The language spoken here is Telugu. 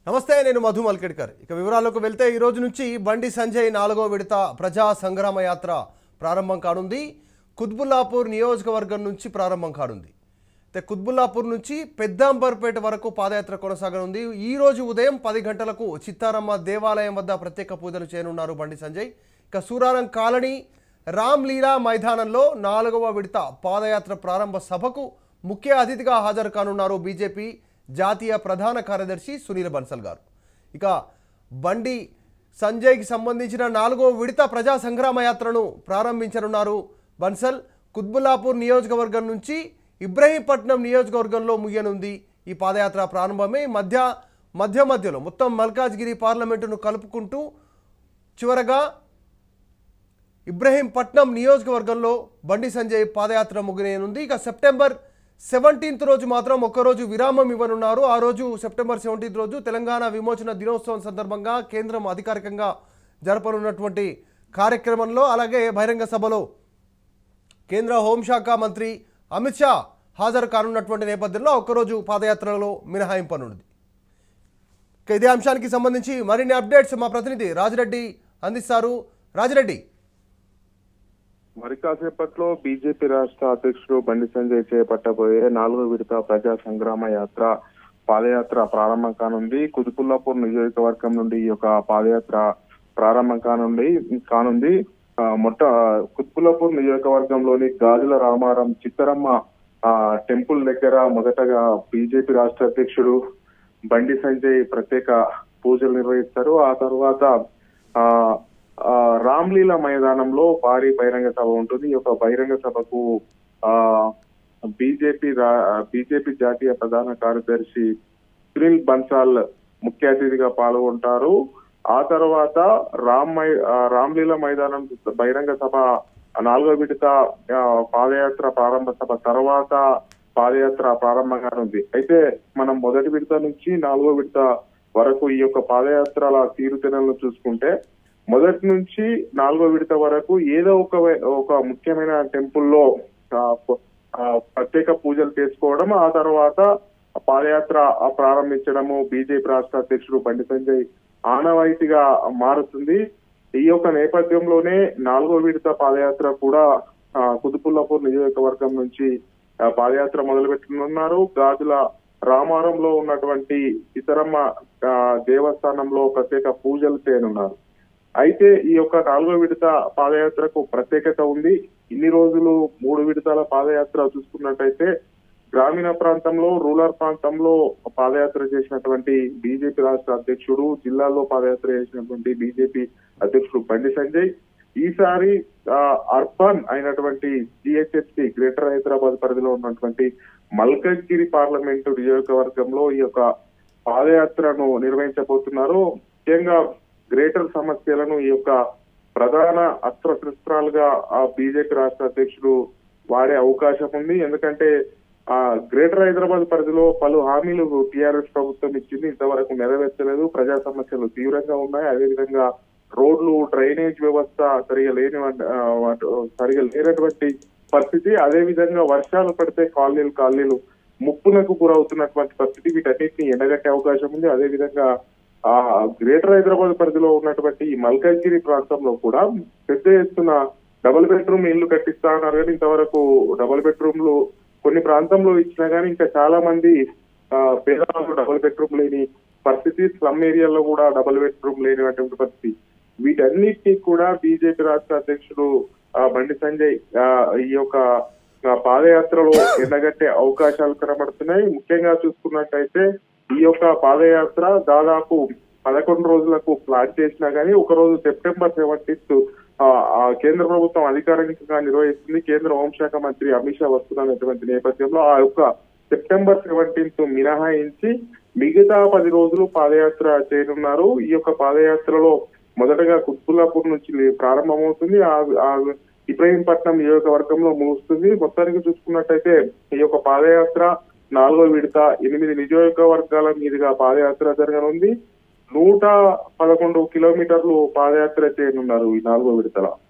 నమస్తే నేను మధు మల్కెడ్కర్ ఇక వివరాల్లోకి వెళ్తే ఈ రోజు నుంచి బండి సంజయ్ నాలుగో విడత ప్రజా సంగ్రామ యాత్ర ప్రారంభం కానుంది కుత్బుల్లాపూర్ నియోజకవర్గం నుంచి ప్రారంభం కానుంది అయితే కుత్బుల్లాపూర్ నుంచి పెద్దాంబర్పేట వరకు పాదయాత్ర కొనసాగనుంది ఈ రోజు ఉదయం పది గంటలకు చిత్తారమ్మ దేవాలయం వద్ద ప్రత్యేక పూజలు చేయనున్నారు బండి సంజయ్ ఇక సూరారం కాలనీ రామ్లీలా మైదానంలో నాలుగవ విడత పాదయాత్ర ప్రారంభ సభకు ముఖ్య అతిథిగా హాజరు కానున్నారు బీజేపీ జాతీయ ప్రధాన కార్యదర్శి సునీల్ బన్సల్ గారు ఇక బండి సంజయ్కి సంబంధించిన నాలుగో విడత ప్రజా సంగ్రామ యాత్రను ప్రారంభించనున్నారు బన్సల్ కుత్బుల్లాపూర్ నియోజకవర్గం నుంచి ఇబ్రహీంపట్నం నియోజకవర్గంలో ముగియనుంది ఈ పాదయాత్ర ప్రారంభమే మధ్య మధ్య మధ్యలో మొత్తం మల్కాజ్గిరి పార్లమెంటును కలుపుకుంటూ చివరగా ఇబ్రహీంపట్నం నియోజకవర్గంలో బండి సంజయ్ పాదయాత్ర ముగినేనుంది ఇక సెప్టెంబర్ సెవెంటీన్త్ రోజు మాత్రం ఒక్కరోజు విరామం ఇవ్వనున్నారు ఆ రోజు సెప్టెంబర్ సెవెంటీన్త్ రోజు తెలంగాణ విమోచన దినోత్సవం సందర్భంగా కేంద్రం అధికారికంగా జరపనున్నటువంటి కార్యక్రమంలో అలాగే బహిరంగ సభలో కేంద్ర హోంశాఖ మంత్రి అమిత్ షా హాజరు కానున్నటువంటి నేపథ్యంలో ఒక్కరోజు పాదయాత్రలో మినహాయింపనుంది ఇక ఇదే అంశానికి సంబంధించి మరిన్ని అప్డేట్స్ మా ప్రతినిధి రాజిరెడ్డి అందిస్తారు రాజిరెడ్డి మరి కాసేపట్లో బీజేపీ రాష్ట్ర అధ్యక్షుడు బండి సంజయ్ చేపట్టబోయే నాలుగో విడత ప్రజా సంగ్రామ యాత్ర పాదయాత్ర ప్రారంభం కానుంది కుదుపుల్లాపూర్ నియోజకవర్గం నుండి ఈ యొక్క పాదయాత్ర ప్రారంభం కానుంది కానుంది ఆ, మొట్ట కుత్బుల్లాపూర్ నియోజకవర్గంలోని గాజుల రామారం చిత్తరమ్మ ఆ టెంపుల్ దగ్గర మొదటగా బీజేపీ రాష్ట్ర అధ్యక్షుడు బండి సంజయ్ ప్రత్యేక పూజలు నిర్వహిస్తారు ఆ తర్వాత ఆ ఆ, రామ్లీలా మైదానంలో భారీ బహిరంగ సభ ఉంటుంది ఈ యొక్క బహిరంగ సభకు ఆ బీజేపీ బీజేపీ జాతీయ ప్రధాన కార్యదర్శి సునీల్ బన్సాల్ ముఖ్య అతిథిగా పాల్గొంటారు ఆ తర్వాత రామ్ మై ఆ, రామ్లీలా మైదానం బహిరంగ సభ నాలుగో విడత ఆ, పాదయాత్ర ప్రారంభ సభ తర్వాత పాదయాత్ర ప్రారంభంగా ఉంది అయితే మనం మొదటి విడత నుంచి నాలుగో విడత వరకు ఈ యొక్క పాదయాత్రల తీరుతెన్నులను చూసుకుంటే మొదటి నుంచి నాలుగో విడత వరకు ఏదో ఒక వే- ఒక ముఖ్యమైన టెంపుల్లో ఆ, ప- ఆ, ప్రత్యేక పూజలు చేసుకోవడం ఆ తర్వాత పాదయాత్ర ఆ ప్రారంభించడము బీజేపీ రాష్ట్ర అధ్యక్షుడు బండి సంజయ్ ఆనవాయితీగా మారుతుంది ఈ యొక్క నేపథ్యంలోనే నాలుగో విడత పాదయాత్ర కూడా ఆ, కుతుపుల్లాపూర్ నియోజకవర్గం నుంచి ఆ, పాదయాత్ర మొదలు పెట్టనున్నారు గాజుల రామారంలో ఉన్నటువంటి ఇతరమ్మ ఆ, దేవస్థానంలో ప్రత్యేక పూజలు చేయనున్నారు అయితే ఈ యొక్క నాలుగో విడత పాదయాత్రకు ప్రత్యేకత ఉంది ఇన్ని రోజులు మూడు విడతల పాదయాత్ర చూసుకున్నట్టయితే గ్రామీణ ప్రాంతంలో రూరల్ ప్రాంతంలో పాదయాత్ర చేసినటువంటి బీజేపీ రాష్ట్ర అధ్యక్షుడు జిల్లాలో పాదయాత్ర చేసినటువంటి బీజేపీ అధ్యక్షుడు బండి సంజయ్ ఈసారి ఆ, అర్బన్ అయినటువంటి జిహెచ్ఎఫ్సి గ్రేటర్ హైదరాబాద్ పరిధిలో ఉన్నటువంటి మల్కజ్గిరి పార్లమెంటు నియోజకవర్గంలో ఈ యొక్క పాదయాత్రను నిర్వహించబోతున్నారు ముఖ్యంగా గ్రేటర్ సమస్యలను ఈ యొక్క ప్రధాన అస్త్రశస్త్రాలుగా ఆ బీజేపీ రాష్ట్ర అధ్యక్షుడు వాడే అవకాశం ఉంది ఎందుకంటే ఆ గ్రేటర్ హైదరాబాద్ పరిధిలో పలు హామీలు టీఆర్ఎస్ ప్రభుత్వం ఇచ్చింది ఇంతవరకు నెరవేర్చలేదు ప్రజా సమస్యలు తీవ్రంగా ఉన్నాయి అదేవిధంగా రోడ్లు డ్రైనేజ్ వ్యవస్థ సరిగా లేని ఆ, వాటి- సరిగా లేనటువంటి పరిస్థితి అదే విధంగా వర్షాలు పడితే కాలనీలు కాలనీలు ముప్పునకు గురవుతున్నటువంటి పరిస్థితి వీటన్నిటిని ఎండగట్టే అవకాశం ఉంది అదే విధంగా ఆ గ్రేటర్ హైదరాబాద్ పరిధిలో ఉన్నటువంటి ఈ మల్కాజ్గిరి ప్రాంతంలో కూడా పెద్ద ఎత్తున డబుల్ బెడ్రూమ్ ఇల్లు కట్టిస్తా ఉన్నారు కానీ ఇంతవరకు డబుల్ బెడ్రూమ్లు కొన్ని ప్రాంతంలో ఇచ్చినా కానీ ఇంకా చాలా మంది ఆ, పేదవాళ్ళు డబుల్ బెడ్రూమ్ లేని పరిస్థితి స్లమ్ ఏరియాలో కూడా డబుల్ బెడ్రూమ్ లేనటువంటి పరిస్థితి వీటన్నిటినీ కూడా బీజేపీ రాష్ట్ర అధ్యక్షుడు ఆ, బండి సంజయ్ ఆ, ఈ యొక్క ఆ, పాదయాత్రలో ఎండగట్టే అవకాశాలు కనబడుతున్నాయి ముఖ్యంగా చూసుకున్నట్టయితే ఈ యొక్క పాదయాత్ర దాదాపు పదకొండు రోజులకు ప్లాన్ చేసినా గానీ ఒక రోజు సెప్టెంబర్ సెవెంటీన్త్ కేంద్ర ప్రభుత్వం అధికారికంగా నిర్వహిస్తుంది కేంద్ర హోంశాఖ మంత్రి అమిత్ షా వస్తున్నటువంటి నేపథ్యంలో ఆ యొక్క సెప్టెంబర్ సెవెంటీన్త్ మినహాయించి మిగతా పది రోజులు పాదయాత్ర చేయనున్నారు ఈ యొక్క పాదయాత్రలో మొదటగా కుత్బుల్లాపూర్ నుంచి ప్రారంభమవుతుంది ఆ ఆ ఇబ్రహీంపట్నం నియోజకవర్గంలో ముగుస్తుంది మొత్తానికి చూసుకున్నట్టయితే ఈ యొక్క పాదయాత్ర నాలుగో విడత ఎనిమిది నియోజకవర్గాల మీదుగా పాదయాత్ర జరగనుంది నూట పదకొండు కిలోమీటర్లు పాదయాత్ర చేయనున్నారు ఈ నాలుగో విడతల